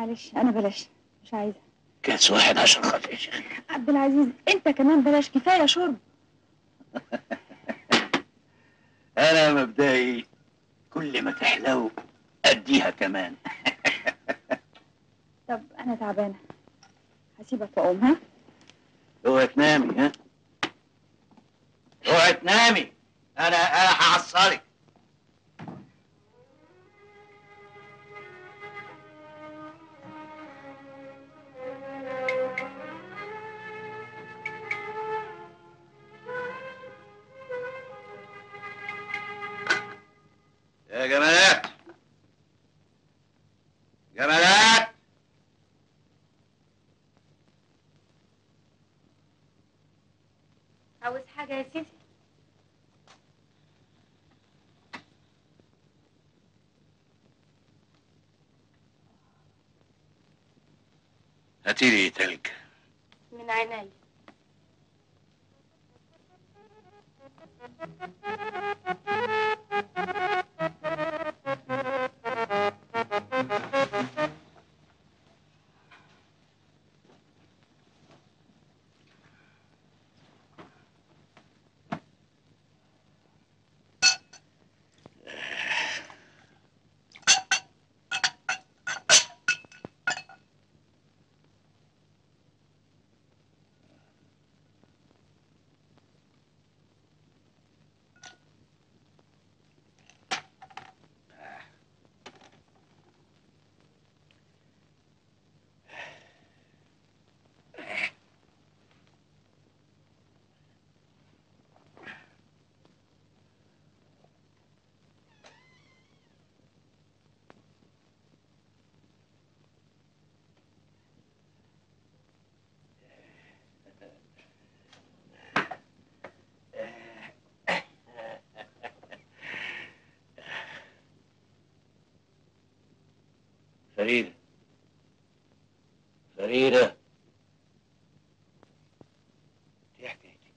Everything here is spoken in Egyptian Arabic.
معلش انا بلاش مش عايزه كاس واحد عشان خاطر يا شيخ عبد العزيز انت كمان بلاش كفايه شرب انا مبدئي كل ما تحلو اديها كمان طب انا تعبانه هسيبك واقوم ها اوعي تنامي ها اوعي تنامي انا انا هعصرك يا جمالات جمالات عاوز حاجه يا سيدي هاتيلي تلج من عيني فريدة فريدة دي حكايتي